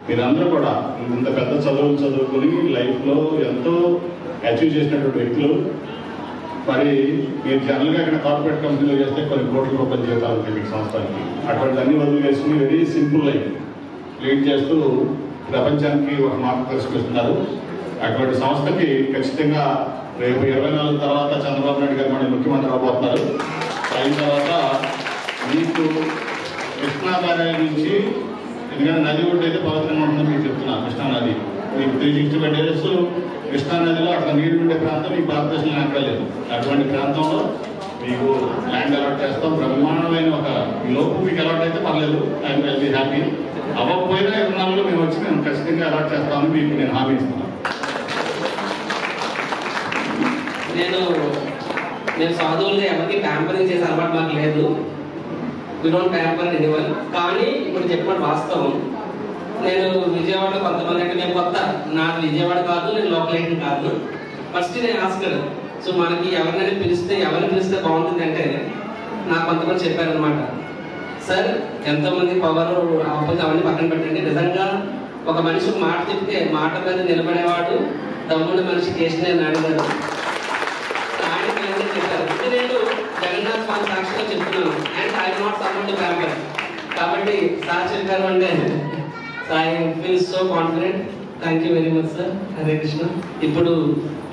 మీరందరూ కూడా ఇంత పెద్ద చదువులు చదువుకుని లైఫ్లో ఎంతో అచీవ్ చేసినటువంటి వ్యక్తులు మరి మీరు జనరల్గా ఇక్కడ కార్పొరేట్ కంపెనీలో చేస్తే కొన్ని కోట్ల రూపాయల జీతాలు ఉంటాయి మీకు సంవత్సరానికి అటువంటి అన్ని వదిలి వేసుకుని వెరీ సింపుల్ లైఫ్ లీడ్ చేస్తూ ప్రపంచానికి ఒక మార్గదర్శకం ఇస్తున్నారు అటువంటి సంస్థకి ఖచ్చితంగా రేపు ఇరవై నాలుగు తర్వాత చంద్రబాబు నాయుడు గారు మన ముఖ్యమంత్రి అవబోతున్నారు అయిన తర్వాత మీకు కృష్ణా బ్యారేజ్ నుంచి ఎందుకంటే నది ఒడ్డు అయితే పవిత్రంగా ఉంటుందని మీకు చెప్తున్నాను కృష్ణా నది మీకు three sixty five days Krishna నదిలో అక్కడ నీరు ఉండే ప్రాంతం మీకు భారతదేశంలో ఎక్కడ లేదు అటువంటి ప్రాంతంలో మీకు ల్యాండ్ అలాట్ చేస్తాం బ్రహ్మాండమైన ఒక ఈ లోపు మీకు అలాట్ అయితే పర్లేదు ఐ విల్ బి హ్యాపీ అవ్వకపోయినా ఇరవై నాలుగులో మేము వచ్చి మేము ఖచ్చితంగా అలాట్ చేస్తామని మీకు నేను హామీ ఇస్తున్నాను నేను నేను సాధువులుగా ఎవరికి ప్యాంపరింగ్ చేసే అలవాటు మాకు లేదు వి డోంట్ ప్యాంపర్ ఎనివన్ కానీ ఇప్పుడు చెప్పిన వాస్తవం నేను విజయవాడలో కొంతమంది అంటే మేము కొత్త నాకు విజయవాడ కాదు నేను లోకల్ కాదు ఫస్ట్ నేను ఆస్కర్ సో మనకి ఎవరినైనా పిలిస్తే ఎవరిని పిలిస్తే బాగుంటుంది అంటే నాకు కొంతమంది చెప్పారనమాట సార్ ఎంతోమంది పవర్ ఆపోజిట్ అవన్నీ పక్కన పెట్టండి నిజంగా ఒక మనిషి ఒక మాట చెప్తే మాట మీద నిలబడేవాడు తమ్ముడు మనిషి చేసిన అడిగారు ఆయనకి ఏమైనా చెప్పారు ఇది నేను జగన్నాథ్ స్వామి సాక్షిగా చెప్తున్నాను and I not support paper కాబట్టి సార్ చెప్పారు అంటే I feel so confident thank you very much sir Hare Krishna ఇప్పుడు